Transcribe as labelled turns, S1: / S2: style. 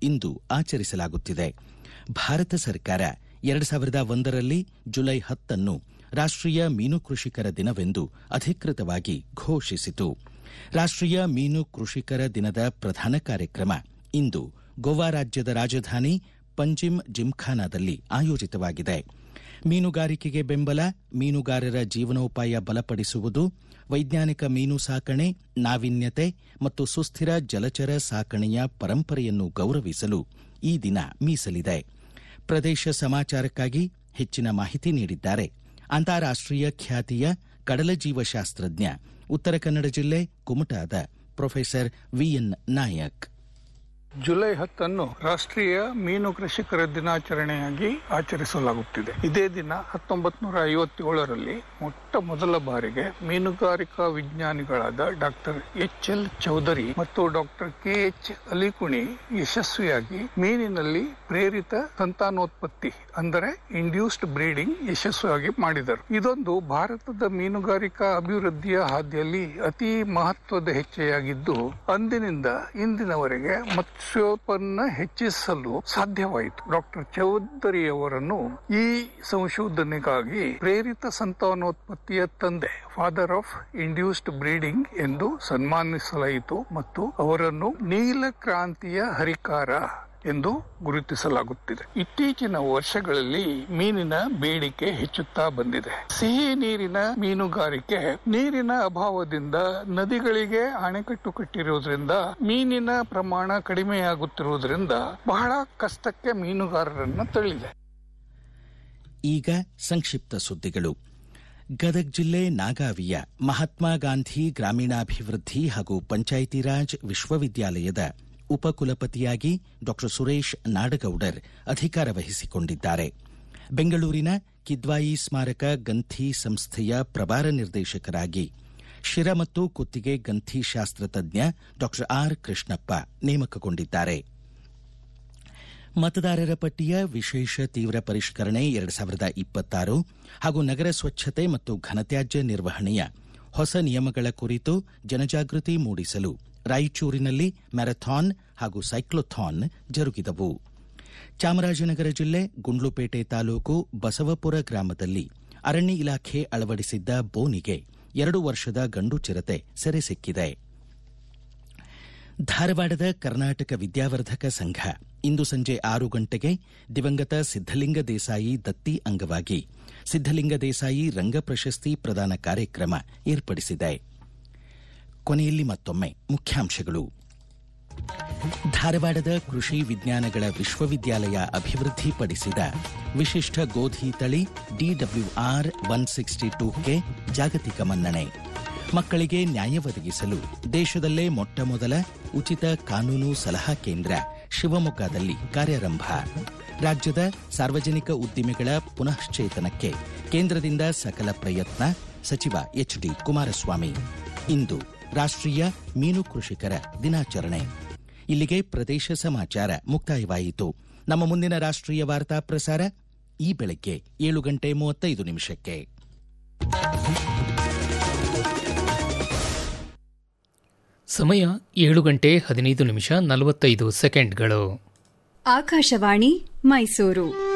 S1: ಇಂದು ಆಚರಿಸಲಾಗುತ್ತಿದೆ ಭಾರತ ಸರ್ಕಾರ ಎರಡು ಸಾವಿರದ ಒಂದರಲ್ಲಿ ಜುಲೈ ಹತ್ತನ್ನು ರಾಷ್ಟ್ರೀಯ ಮೀನು ಕೃಷಿಕರ ದಿನವೆಂದು ಅಧಿಕೃತವಾಗಿ ಘೋಷಿಸಿತು ರಾಷ್ಟ್ರೀಯ ಮೀನು ಕೃಷಿಕರ ದಿನದ ಪ್ರಧಾನ ಕಾರ್ಯಕ್ರಮ ಇಂದು ಗೋವಾ ರಾಜ್ಯದ ರಾಜಧಾನಿ ಪಂಜಿಮ್ ಜಿಮ್ಖಾನಾದಲ್ಲಿ ಆಯೋಜಿತವಾಗಿದೆ ಮೀನುಗಾರಿಕೆಗೆ ಬೆಂಬಲ ಮೀನುಗಾರರ ಜೀವನೋಪಾಯ ಬಲಪಡಿಸುವುದು ವೈಜ್ಞಾನಿಕ ಮೀನು ಸಾಕಣೆ ನಾವೀನ್ಯತೆ ಮತ್ತು ಸುಸ್ಥಿರ ಜಲಚರ ಸಾಕಣೆಯ ಪರಂಪರೆಯನ್ನು ಗೌರವಿಸಲು ಈ ದಿನ ಮೀಸಲಿದೆ ಪ್ರದೇಶ ಸಮಾಚಾರಕ್ಕಾಗಿ ಹೆಚ್ಚಿನ ಮಾಹಿತಿ ನೀಡಿದ್ದಾರೆ ಅಂತಾರಾಷ್ಟ್ರೀಯ ಖ್ಯಾತಿಯ ಕಡಲ ಜೀವಶಾಸ್ತ್ರಜ್ಞ ಉತ್ತರ ಕನ್ನಡ ಜಿಲ್ಲೆ ಕುಮಟಾದ ಪ್ರೊಫೆಸರ್ ವಿಎನ್ ನಾಯಕ್
S2: ಜುಲೈ ಹತ್ತನ್ನು ರಾಷ್ಟ್ರೀಯ ಮೀನು ಕೃಷಿಕರ ದಿನಾಚರಣೆಯಾಗಿ ಆಚರಿಸಲಾಗುತ್ತಿದೆ ಇದೇ ದಿನ ಹತ್ತೊಂಬತ್ ನೂರ ಐವತ್ತೇಳರಲ್ಲಿ ಮೊಟ್ಟ ಮೊದಲ ಬಾರಿಗೆ ಮೀನುಗಾರಿಕಾ ವಿಜ್ಞಾನಿಗಳಾದ ಡಾಕ್ಟರ್ ಎಚ್ ಎಲ್ ಚೌಧರಿ ಮತ್ತು ಡಾಕ್ಟರ್ ಕೆ ಎಚ್ ಅಲಿಕುಣಿ ಯಶಸ್ವಿಯಾಗಿ ಮೀನಿನಲ್ಲಿ ಪ್ರೇರಿತ ಸಂತಾನೋತ್ಪತ್ತಿ ಅಂದರೆ ಇಂಡ್ಯೂಸ್ಡ್ ಬ್ರೀಡಿಂಗ್ ಯಶಸ್ವಿಯಾಗಿ ಮಾಡಿದರು ಇದೊಂದು ಭಾರತದ ಮೀನುಗಾರಿಕಾ ಅಭಿವೃದ್ಧಿಯ ಹಾದಿಯಲ್ಲಿ ಅತಿ ಮಹತ್ವದ ಹೆಜ್ಜೆಯಾಗಿದ್ದು ಅಂದಿನಿಂದ ಇಂದಿನವರೆಗೆ ಮತ್ಸ್ಯೋತ್ಪನ್ನ ಹೆಚ್ಚಿಸಲು ಸಾಧ್ಯವಾಯಿತು ಡಾಕ್ಟರ್ ಚೌಧರಿಯವರನ್ನು ಈ ಸಂಶೋಧನೆಗಾಗಿ ಪ್ರೇರಿತ ಸಂತಾನೋತ್ಪತ್ತಿಯ ತಂದೆ ಫಾದರ್ ಆಫ್ ಇಂಡ್ಯೂಸ್ಡ್ ಬ್ರೀಡಿಂಗ್ ಎಂದು ಸನ್ಮಾನಿಸಲಾಯಿತು ಮತ್ತು ಅವರನ್ನು ನೀಲ ಕ್ರಾಂತಿಯ ಹರಿಕಾರ ಎಂದು ಗುರುತಿಸಲಾಗುತ್ತಿದೆ ಇತ್ತೀಚಿನ ವರ್ಷಗಳಲ್ಲಿ ಮೀನಿನ ಬೇಡಿಕೆ ಹೆಚ್ಚುತ್ತಾ ಬಂದಿದೆ ಸಿಹಿ ನೀರಿನ ಮೀನುಗಾರಿಕೆ ನೀರಿನ ಅಭಾವದಿಂದ ನದಿಗಳಿಗೆ ಅಣೆಕಟ್ಟು ಕಟ್ಟಿರುವುದರಿಂದ ಮೀನಿನ ಪ್ರಮಾಣ ಕಡಿಮೆಯಾಗುತ್ತಿರುವುದರಿಂದ ಬಹಳ ಕಷ್ಟಕ್ಕೆ ಮೀನುಗಾರರನ್ನ ತಳ್ಳಿದೆ
S1: ಈಗ ಸಂಕ್ಷಿಪ್ತ ಸುದ್ದಿಗಳು ಗದಗ ಜಿಲ್ಲೆ ನಾಗಾವಿಯ ಮಹಾತ್ಮ ಗಾಂಧಿ ಗ್ರಾಮೀಣಾಭಿವೃದ್ಧಿ ಹಾಗೂ ಪಂಚಾಯಿತಿ ರಾಜ್ ವಿಶ್ವವಿದ್ಯಾಲಯದ ಉಪಕುಲಪತಿಯಾಗಿ ಡಾ ಸುರೇಶ್ ನಾಡಗೌಡರ್ ಅಧಿಕಾರ ವಹಿಸಿಕೊಂಡಿದ್ದಾರೆ ಬೆಂಗಳೂರಿನ ಕಿದ್ವಾಯಿ ಸ್ಮಾರಕ ಗಂಥಿ ಸಂಸ್ಥೆಯ ಪ್ರಭಾರ ನಿರ್ದೇಶಕರಾಗಿ ಶಿರ ಮತ್ತು ಕುತ್ತಿಗೆ ಗಂಥಿ ಶಾಸ್ತ್ರ ತಜ್ಞ ಡಾ ಆರ್ ಕೃಷ್ಣಪ್ಪ ನೇಮಕಗೊಂಡಿದ್ದಾರೆ ಮತದಾರರ ಪಟ್ಟಿಯ ವಿಶೇಷ ತೀವ್ರ ಪರಿಷ್ಕರಣೆ ಎರಡು ಸಾವಿರದ ಇಪ್ಪತ್ತಾರು ಹಾಗೂ ನಗರ ಸ್ವಚ್ಛತೆ ಮತ್ತು ಘನತ್ಯಾಜ್ಯ ನಿರ್ವಹಣೆಯ ಹೊಸ ನಿಯಮಗಳ ಕುರಿತು ಜನಜಾಗೃತಿ ಮೂಡಿಸಲು ರಾಯಚೂರಿನಲ್ಲಿ ಮ್ಯಾರಥಾನ್ ಹಾಗೂ ಸೈಕ್ಲೋಥಾನ್ ಜರುಗಿದವು ಚಾಮರಾಜನಗರ ಜಿಲ್ಲೆ ಗುಂಡ್ಲುಪೇಟೆ ತಾಲೂಕು ಬಸವಪುರ ಗ್ರಾಮದಲ್ಲಿ ಅರಣ್ಯ ಇಲಾಖೆ ಅಳವಡಿಸಿದ್ದ ಬೋನಿಗೆ ಎರಡು ವರ್ಷದ ಗಂಡು ಚಿರತೆ ಸೆರೆ ಸಿಕ್ಕಿದೆ ಧಾರವಾಡದ ಕರ್ನಾಟಕ ವಿದ್ಯಾವರ್ಧಕ ಸಂಘ ಇಂದು ಸಂಜೆ ಆರು ಗಂಟೆಗೆ ದಿವಂಗತ ಸಿದ್ದಲಿಂಗ ದೇಸಾಯಿ ದತ್ತಿ ಅಂಗವಾಗಿ ಸಿದ್ದಲಿಂಗ ದೇಸಾಯಿ ರಂಗ ಪ್ರಶಸ್ತಿ ಪ್ರದಾನ ಕಾರ್ಯಕ್ರಮ ಏರ್ಪಡಿಸಿದೆ ಕೊನೆಯಲ್ಲಿ ಮತ್ತೊಮ್ಮೆ ಮುಖ್ಯಾಂಶಗಳು ಧಾರವಾಡದ ಕೃಷಿ ವಿಜ್ಞಾನಗಳ ವಿಶ್ವವಿದ್ಯಾಲಯ ಅಭಿವೃದ್ಧಿಪಡಿಸಿದ ವಿಶಿಷ್ಟ ಗೋಧಿ ತಳಿ ಡಿಡಬ್ಲ್ಯೂಆರ್ ಒನ್ ಸಿಕ್ಸ್ಟಿ ಟೂಗೆ ಜಾಗತಿಕ ಮನ್ನಣೆ ಮಕ್ಕಳಿಗೆ ನ್ಯಾಯ ಒದಗಿಸಲು ದೇಶದಲ್ಲೇ ಮೊಟ್ಟ ಮೊದಲ ಉಚಿತ ಕಾನೂನು ಸಲಹಾ ಕೇಂದ್ರ ಶಿವಮೊಗ್ಗದಲ್ಲಿ ಕಾರ್ಯಾರಂಭ ರಾಜ್ಯದ ಸಾರ್ವಜನಿಕ ಉದ್ದಿಮೆಗಳ ಪುನಶ್ಚೇತನಕ್ಕೆ ಕೇಂದ್ರದಿಂದ ಸಕಲ ಪ್ರಯತ್ನ ಸಚಿವ ಎಚ್ ಡಿ ಕುಮಾರಸ್ವಾಮಿ ಇಂದು ರಾಷ್ಟ್ರೀಯ ಮೀನು ಕೃಷಿಕರ ದಿನಾಚರಣೆ ಇಲ್ಲಿಗೆ ಪ್ರದೇಶ ಸಮಾಚಾರ ಮುಕ್ತಾಯವಾಯಿತು ನಮ್ಮ ಮುಂದಿನ ರಾಷ್ಟ್ರೀಯ ವಾರ್ತಾ ಪ್ರಸಾರ ಈ ಬೆಳಗ್ಗೆ ಏಳು ಗಂಟೆ ಮೂವತ್ತೈದು ನಿಮಿಷಕ್ಕೆ
S3: ಸಮಯ ಏಳು ಗಂಟೆ ಹದಿನೈದು ನಿಮಿಷ ನಲವತ್ತೈದು ಸೆಕೆಂಡ್ಗಳು
S4: ಆಕಾಶವಾಣಿ ಮೈಸೂರು